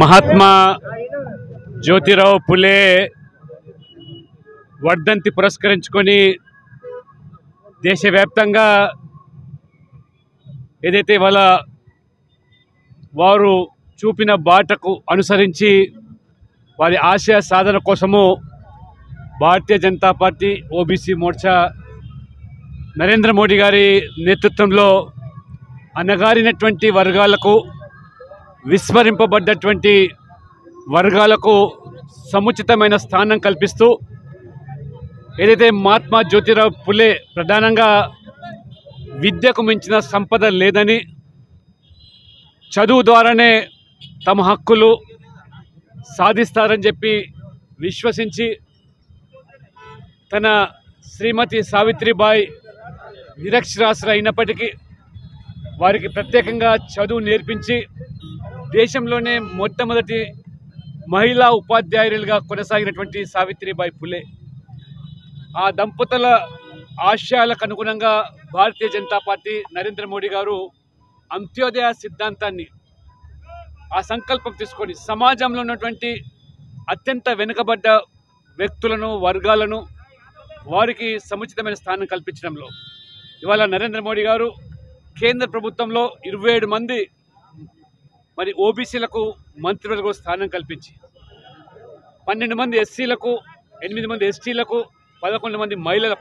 మహాత్మా జ్యోతిరావు పులే వర్ధంతి పురస్కరించుకొని దేశవ్యాప్తంగా ఏదైతే ఇవాళ వారు చూపిన బాటకు అనుసరించి వారి ఆశయ సాధన కోసము భారతీయ జనతా పార్టీ ఓబీసీ మోర్చా నరేంద్ర మోడీ గారి నేతృత్వంలో అణగారినటువంటి వర్గాలకు విస్మరింపబడ్డటువంటి వర్గాలకు సముచితమైన స్థానం కల్పిస్తూ ఏదైతే మహాత్మా జ్యోతిరావు పులే ప్రధానంగా విద్యకు మించిన సంపద లేదని చదువు ద్వారానే తమ హక్కులు సాధిస్తారని చెప్పి విశ్వసించి తన శ్రీమతి సావిత్రిబాయి నిరక్షరాస్యులు అయినప్పటికీ వారికి ప్రత్యేకంగా చదువు నేర్పించి దేశంలోనే మొట్టమొదటి మహిళా ఉపాధ్యాయులుగా కొనసాగినటువంటి సావిత్రిబాయి పులే ఆ దంపతుల ఆశయాలకు అనుగుణంగా భారతీయ జనతా పార్టీ నరేంద్ర మోడీ గారు అంత్యోదయ సిద్ధాంతాన్ని ఆ సంకల్పం తీసుకొని సమాజంలో ఉన్నటువంటి అత్యంత వెనుకబడ్డ వ్యక్తులను వర్గాలను వారికి సముచితమైన స్థానం కల్పించడంలో ఇవాళ నరేంద్ర మోడీ గారు కేంద్ర ప్రభుత్వంలో ఇరవై ఏడు మంది మరి ఓబీసీలకు మంత్రివర్గ స్థానం కల్పించి పన్నెండు మంది ఎస్సీలకు ఎనిమిది మంది ఎస్టీలకు పదకొండు మంది మహిళలకు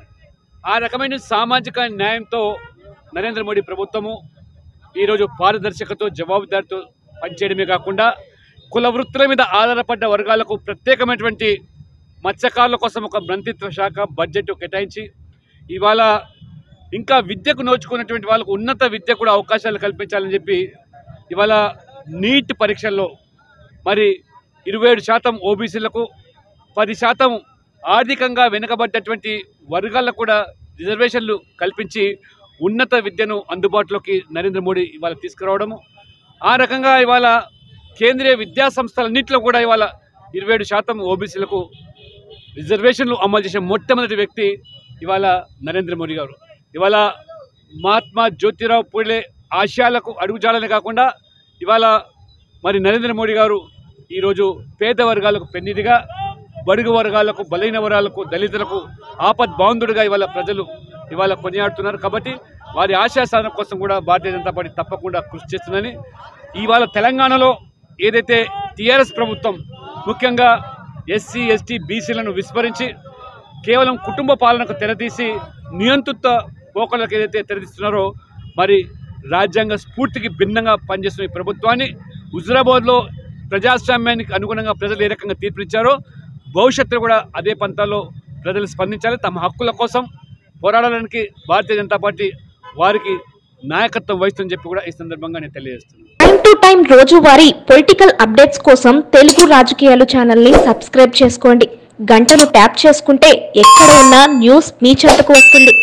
ఆ రకమైన సామాజిక న్యాయంతో నరేంద్ర మోడీ ప్రభుత్వము ఈరోజు పారదర్శకతో జవాబుదారితో పనిచేయడమే కాకుండా కుల వృత్తుల మీద ఆధారపడ్డ వర్గాలకు ప్రత్యేకమైనటువంటి మత్స్యకారుల కోసం ఒక మంత్రిత్వ శాఖ బడ్జెట్ కేటాయించి ఇవాళ ఇంకా విద్యకు నోచుకున్నటువంటి వాళ్ళకు ఉన్నత విద్య కూడా అవకాశాలు కల్పించాలని చెప్పి ఇవాళ నీట్ పరీక్షల్లో మరి ఇరవై ఏడు శాతం ఓబీసీలకు పది శాతం ఆర్థికంగా వెనుకబడ్డటువంటి వర్గాలకు కూడా రిజర్వేషన్లు కల్పించి ఉన్నత విద్యను అందుబాటులోకి నరేంద్ర మోడీ ఇవాళ తీసుకురావడము ఆ రకంగా ఇవాళ కేంద్రీయ విద్యా సంస్థలన్నింటిలో కూడా ఇవాళ ఇరవై ఏడు శాతం ఓబీసీలకు రిజర్వేషన్లు అమలు చేసే మొట్టమొదటి వ్యక్తి ఇవాళ నరేంద్ర మోడీ గారు ఇవాళ మహాత్మా జ్యోతిరావు పూలే ఆశయాలకు అడుగుజాడనే కాకుండా ఇవాళ మరి నరేంద్ర మోడీ గారు ఈరోజు పేద వర్గాలకు పెన్నిదిగా బడుగు వర్గాలకు బలైన వర్గాలకు దళితులకు ఆపద్ బాంధుడుగా ఇవాళ ప్రజలు ఇవాళ కొనియాడుతున్నారు కాబట్టి వారి ఆశయ సాధన కోసం కూడా భారతీయ జనతా పార్టీ తప్పకుండా కృషి చేస్తుందని ఇవాళ తెలంగాణలో ఏదైతే టీఆర్ఎస్ ప్రభుత్వం ముఖ్యంగా ఎస్సీ ఎస్టీ బీసీలను విస్మరించి కేవలం కుటుంబ పాలనకు తెరతీసి నియంత్రిత పోకలకు ఏదైతే తెరతీస్తున్నారో మరి రాజ్యాంగ స్ఫూర్తికి భిన్నంగా పనిచేస్తున్న ఈ ప్రభుత్వాన్ని హుజురాబాద్లో ప్రజాస్వామ్యానికి అనుగుణంగా ప్రజలు ఏ రకంగా తీర్పునిచ్చారో భవిష్యత్తులో కూడా అదే పంతాల్లో ప్రజలు స్పందించాలి తమ హక్కుల కోసం పోరాడడానికి భారతీయ జనతా పార్టీ వారికి నాయకత్వం వహిస్తుందని చెప్పి కూడా ఈ సందర్భంగా నేను తెలియజేస్తున్నాను టైం టు టైం రోజువారీ పొలిటికల్ అప్డేట్స్ కోసం తెలుగు రాజకీయాలు ఛానల్ ని సబ్స్క్రైబ్ చేసుకోండి గంటను ట్యాప్ చేసుకుంటే ఎక్కడ ఉన్నా న్యూస్ మీ చెంతకు వస్తుంది